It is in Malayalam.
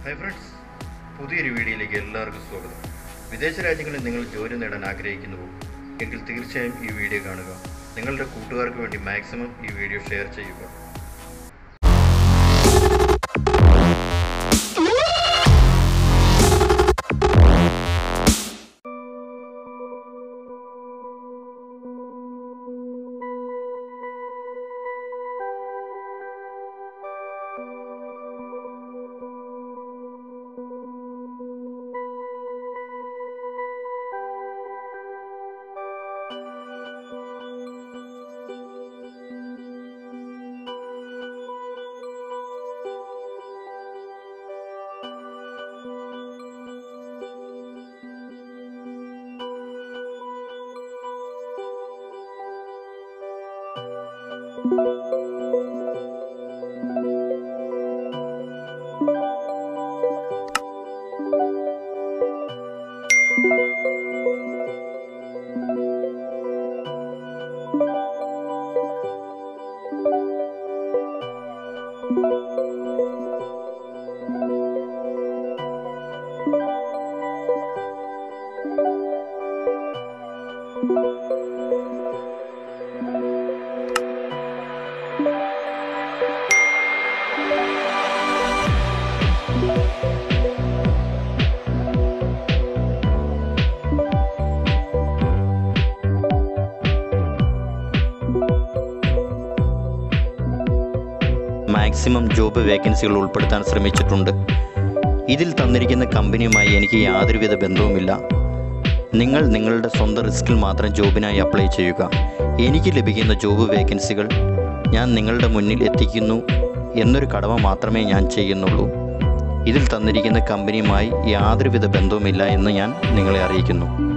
ഹായ് ഫ്രണ്ട്സ് പുതിയൊരു വീഡിയോയിലേക്ക് എല്ലാവർക്കും സ്വാഗതം വിദേശ രാജ്യങ്ങളിൽ നിങ്ങൾ ജോലി നേടാൻ ആഗ്രഹിക്കുന്നുവോ എങ്കിൽ തീർച്ചയായും ഈ വീഡിയോ കാണുക നിങ്ങളുടെ കൂട്ടുകാർക്ക് വേണ്ടി മാക്സിമം ഈ വീഡിയോ ഷെയർ ചെയ്യുക മാക്സിമം ജോബ് വേക്കൻസികൾ ഉൾപ്പെടുത്താൻ ശ്രമിച്ചിട്ടുണ്ട് ഇതിൽ തന്നിരിക്കുന്ന കമ്പനിയുമായി എനിക്ക് യാതൊരുവിധ ബന്ധവുമില്ല നിങ്ങൾ നിങ്ങളുടെ സ്വന്തം റിസ്കിൽ മാത്രം ജോബിനായി അപ്ലൈ ചെയ്യുക എനിക്ക് ലഭിക്കുന്ന ജോബ് വേക്കൻസികൾ ഞാൻ നിങ്ങളുടെ മുന്നിൽ എത്തിക്കുന്നു എന്നൊരു കടമ മാത്രമേ ഞാൻ ചെയ്യുന്നുള്ളൂ ഇതിൽ തന്നിരിക്കുന്ന കമ്പനിയുമായി യാതൊരുവിധ ബന്ധവുമില്ല എന്ന് ഞാൻ നിങ്ങളെ അറിയിക്കുന്നു